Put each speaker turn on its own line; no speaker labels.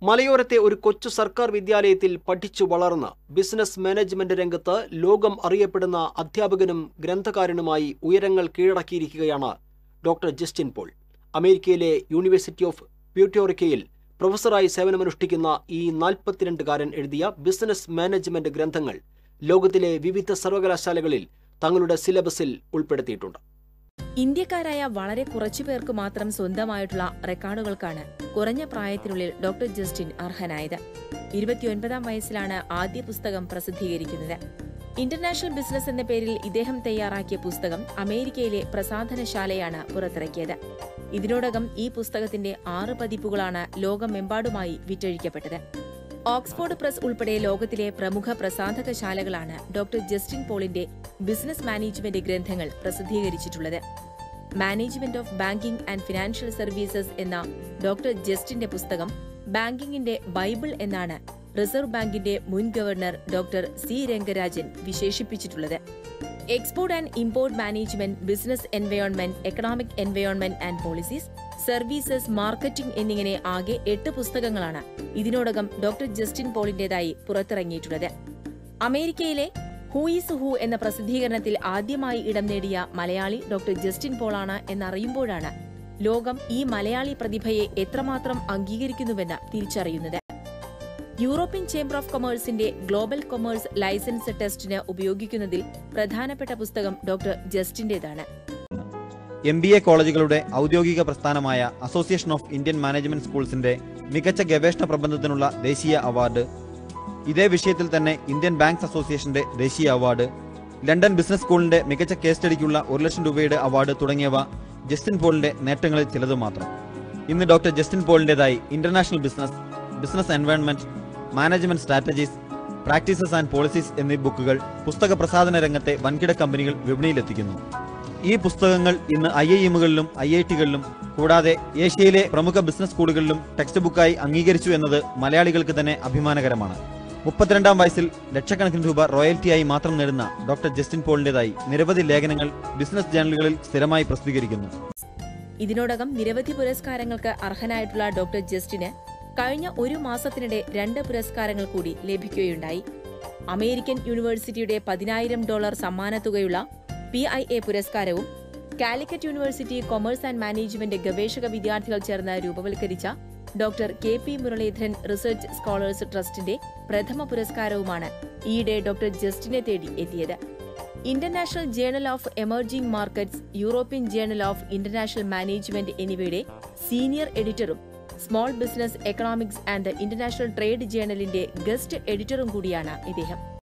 മലയോരത്തെ ഒരു കൊച്ചു സർക്കാർ വിദ്യാലയത്തിൽ പഠിച്ചു വളർന്ന് ബിസിനസ് മാനേജ്മെന്റ് രംഗത്ത് ലോകം അറിയപ്പെടുന്ന അധ്യാപകനും ഗ്രന്ഥകാരനുമായി ഉയരങ്ങൾ കീഴടക്കിയിരിക്കുകയാണ് ഡോക്ടർ ജസ്റ്റിൻ പോൾ അമേരിക്കയിലെ യൂണിവേഴ്സിറ്റി ഓഫ് പ്യൂട്ടോറിക്കയിൽ പ്രൊഫസറായി സേവനമനുഷ്ഠിക്കുന്ന ഈ നാൽപ്പത്തിരണ്ടുകാരൻ എഴുതിയ ബിസിനസ് മാനേജ്മെന്റ് ഗ്രന്ഥങ്ങൾ ലോകത്തിലെ വിവിധ സർവകലാശാലകളിൽ തങ്ങളുടെ സിലബസിൽ ഉൾപ്പെടുത്തിയിട്ടുണ്ട്
ഇന്ത്യക്കാരായ വളരെ കുറച്ചു പേർക്ക് മാത്രം സ്വന്തമായിട്ടുള്ള റെക്കോർഡുകൾക്കാണ് കുറഞ്ഞ പ്രായത്തിനുള്ളിൽ ഡോക്ടർ ജസ്റ്റിൻ അർഹനായത് ഇരുപത്തിയൊൻപതാം വയസ്സിലാണ് ആദ്യ പുസ്തകം പ്രസിദ്ധീകരിക്കുന്നത് ഇന്റർനാഷണൽ ബിസിനസ് എന്ന പേരിൽ ഇദ്ദേഹം തയ്യാറാക്കിയ പുസ്തകം അമേരിക്കയിലെ പ്രസാധനശാലയാണ് പുറത്തിറക്കിയത് ഇതിനോടകം ഈ പുസ്തകത്തിന്റെ ആറ് പതിപ്പുകളാണ് ലോകമെമ്പാടുമായി വിറ്റഴിക്കപ്പെട്ടത് ഓക്സ്ഫോർഡ് പ്രസ് ഉൾപ്പെടെ ലോകത്തിലെ പ്രമുഖ പ്രസാധകശാലകളാണ് ഡോക്ടർ ജസ്റ്റിൻ പോളിന്റെ ബിസിനസ് മാനേജ്മെന്റ് ഗ്രന്ഥങ്ങൾ പ്രസിദ്ധീകരിച്ചിട്ടുള്ളത് management of banking and financial services എന്ന ഡോക്ടർ ജസ്റ്റിന്റെ പുസ്തകം ബാങ്കിങ്ങിന്റെ ബൈബിൾ എന്നാണ് റിസർവ് ബാങ്കിന്റെ മുൻ ഗവർണർ ഡോക്ടർ സി രംഗരാജൻ വിശേഷിപ്പിച്ചിട്ടുള്ളത് export and import management business environment economic environment and policies services marketing എന്നിങ്ങനെ ആകെ എട്ട് പുസ്തകങ്ങളാണ് ഇതിനോടകം ഡോക്ടർ ജസ്റ്റിൻ പോളിന്റേതായി പുറത്തിറങ്ങിയിട്ടുള്ളത് അമേരിക്കയിലെ ഹൂ ഈസ് ഹൂ എന്ന പ്രസിദ്ധീകരണത്തിൽ ആദ്യമായി ഇടം നേടിയ മലയാളി ഡോക്ടർ ജസ്റ്റിൻ പോളാണ് എന്നറിയുമ്പോഴാണ് ലോകം ഈ മലയാളി പ്രതിഭയെ എത്രമാത്രം അംഗീകരിക്കുന്നുവെന്ന് തിരിച്ചറിയുന്നത് യൂറോപ്യൻ ചേംബർ ഓഫ് കൊമേഴ്സിന്റെ ഗ്ലോബൽ കൊമേഴ്സ് ലൈസൻസ് ടെസ്റ്റിന് ഉപയോഗിക്കുന്നതിൽ പ്രധാനപ്പെട്ട പുസ്തകം ഡോക്ടർ ജസ്റ്റിന്റേതാണ്
എം ബി എ കോളേജുകളുടെ ഔദ്യോഗിക പ്രസ്ഥാനമായ അസോസിയേഷൻ ഓഫ് ഇന്ത്യൻ മാനേജ്മെന്റ് സ്കൂൾസിന്റെ മികച്ച ഗവേഷണ പ്രബന്ധത്തിനുള്ള ദേശീയ അവാർഡ് ഇതേ വിഷയത്തിൽ തന്നെ ഇന്ത്യൻ ബാങ്ക്സ് അസോസിയേഷന്റെ ദേശീയ അവാർഡ് ലണ്ടൻ ബിസിനസ് സ്കൂളിന്റെ മികച്ച കേസ് സ്റ്റഡിക്കുള്ള ഒരു ലക്ഷം രൂപയുടെ അവാർഡ് തുടങ്ങിയവ ജസ്റ്റിൻ പോളിന്റെ നേട്ടങ്ങളിൽ ചിലത് മാത്രം ഇന്ന് ഡോക്ടർ ജസ്റ്റിൻ പോളിന്റേതായി international business business environment management strategies practices and policies എന്നീ ബുക്കുകൾ പുസ്തക പ്രസാധന രംഗത്തെ വൻകിട കമ്പനികൾ വിപണിയിലെത്തിക്കുന്നു ഈ പുസ്തകങ്ങൾ ഇന്ന് ഐ ഐ എമ്മുകളിലും ഐ ഐ ടികളിലും കൂടാതെ ഏഷ്യയിലെ പ്രമുഖ ബിസിനസ് സ്കൂളുകളിലും ടെക്സ്റ്റ് ബുക്കായി അംഗീകരിച്ചു എന്നത് മലയാളികൾക്ക് തന്നെ അഭിമാനകരമാണ് മുപ്പത്തിരണ്ടാം വയസ്സിൽ ലക്ഷക്കണക്കിന് രൂപ റോയൽറ്റിയായി മാത്രം നേടുന്ന ഡോക്ടർ ജസ്റ്റിൻ പോളിന്റേതായി നിരവധി ലേഖനങ്ങൾ ബിസിനസ് ജേണലുകളിൽ സ്ഥിരമായി പ്രസിദ്ധീകരിക്കുന്നു
ഇതിനോടകം നിരവധി പുരസ്കാരങ്ങൾക്ക് അർഹനായിട്ടുള്ള ഡോക്ടർ ജസ്റ്റിന് കഴിഞ്ഞ ഒരു മാസത്തിനിടെ രണ്ട് പുരസ്കാരങ്ങൾ കൂടി ലഭിക്കുകയുണ്ടായി അമേരിക്കൻ യൂണിവേഴ്സിറ്റിയുടെ പതിനായിരം ഡോളർ സമ്മാനത്തുകയുള്ള പി ഐ എ പുരസ്കാരവും Calicut university commerce and management ഗവേഷക വിദ്യാർത്ഥികൾ ചേർന്ന് രൂപവൽക്കരിച്ച doctor K P Muraleedharan research scholars ട്രസ്റ്റിന്റെ പ്രഥമ പുരസ്കാരവുമാണ് ഈയിടെ ഡോക്ടർ ജസ്റ്റിനെ തേടി എത്തിയത് international journal of emerging markets European journal of international management എന്നിവയുടെ സീനിയർ എഡിറ്ററും small business economics and international trade ജേണലിന്റെ ഗസ്റ്റ് എഡിറ്ററും കൂടിയാണ് ഇദ്ദേഹം